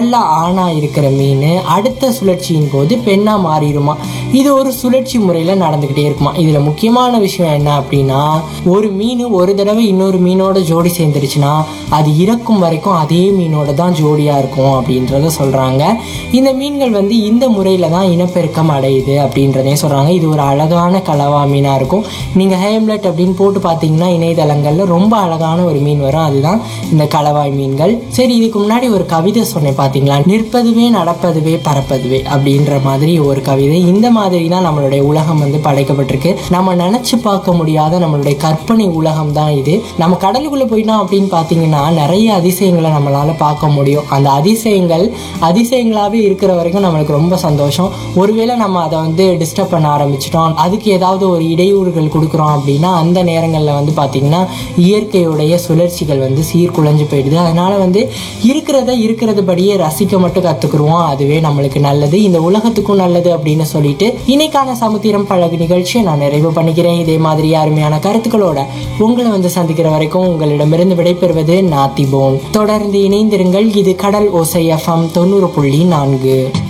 முதல்ல ஆணா இருக்கிற மீன் அடுத்த சுழற்சியின் போது பெண்ணா மாறிடுமா இது ஒரு சுழற்சி முறையில நடந்துகிட்டே இருக்குமா இதுல முக்கியமான விஷயம் என்ன அப்படின்னா ஒரு மீன் ஒரு தடவை இன்னொரு மீனோட ஜோடி சேர்ந்துருச்சுன்னா அது இறக்கும் வரைக்கும் அதே மீனோட தான் ஜோடியா இருக்கும் அப்படின்றத சொல்றாங்க இந்த மீன்கள் வந்து இந்த முறையில தான் இனப்பெருக்கம் அடையுது அப்படின்றதையும் சொல்றாங்க இது ஒரு அழகான கலவா மீனா இருக்கும் நீங்க ஹேம்லெட் அப்படின்னு போட்டு பார்த்தீங்கன்னா இணையதளங்கள்ல ரொம்ப அழகான ஒரு மீன் வரும் அதுதான் இந்த கலவாய் மீன்கள் சரி இதுக்கு முன்னாடி ஒரு கவிதை சொன்னேன் பார்த்தீங்களா நிற்பதுவே நடப்பதுவே பறப்பதுவே அப்படின்ற மாதிரி ஒரு கவிதை இந்த மாதிரி தான் நம்மளுடைய உலகம் வந்து படைக்கப்பட்டிருக்கு நம்ம நினைச்சு பார்க்க முடியாத நம்மளுடைய கற்பனை உலகம் தான் இது நம்ம கடலுக்குள்ள போயிட்டோம் அப்படின்னு பார்த்தீங்கன்னா நிறைய அதிசயங்களை நம்மளால பார்க்க முடியும் அந்த அதிசயங்கள் அதிசயங்களாகவே இருக்கிற வரைக்கும் நம்மளுக்கு ரொம்ப சந்தோஷம் ஒருவேளை நம்ம அதை வந்து டிஸ்டர்ப் பண்ண ஆரம்பிச்சிட்டோம் அதுக்கு ஏதாவது ஒரு இடையூறுகள் கொடுக்குறோம் அப்படின்னா அந்த நேரங்களில் வந்து பார்த்தீங்கன்னா இயற்கையுடைய சுழற்சிகள் வந்து சீர்குலைஞ்சு போயிடுது அதனால வந்து இருக்கிறத இருக்கிறதுபடியே ரசிக்க மட்டும் கற்றுக்குருவோம் அதுவே நம்மளுக்கு நல்லது இந்த உலகத்துக்கும் நல்லது அப்படின்னு சொல்லிட்டு இன்னைக்கான சமுத்திரம் பழகு நிகழ்ச்சியை நான் நிறைவு பண்ணிக்கிறேன் இதே மாதிரி அருமையான கருத்துக்களோட உங்களை வந்து சந்திக்கிற வரைக்கும் உங்களிடமிருந்து விடைபெறுவது நாத்திபோன் தொடர்ந்து இணைந்திருங்கள் இது கடல் ஓசை எஃப்எம் தொண்ணூறு புள்ளி நான்கு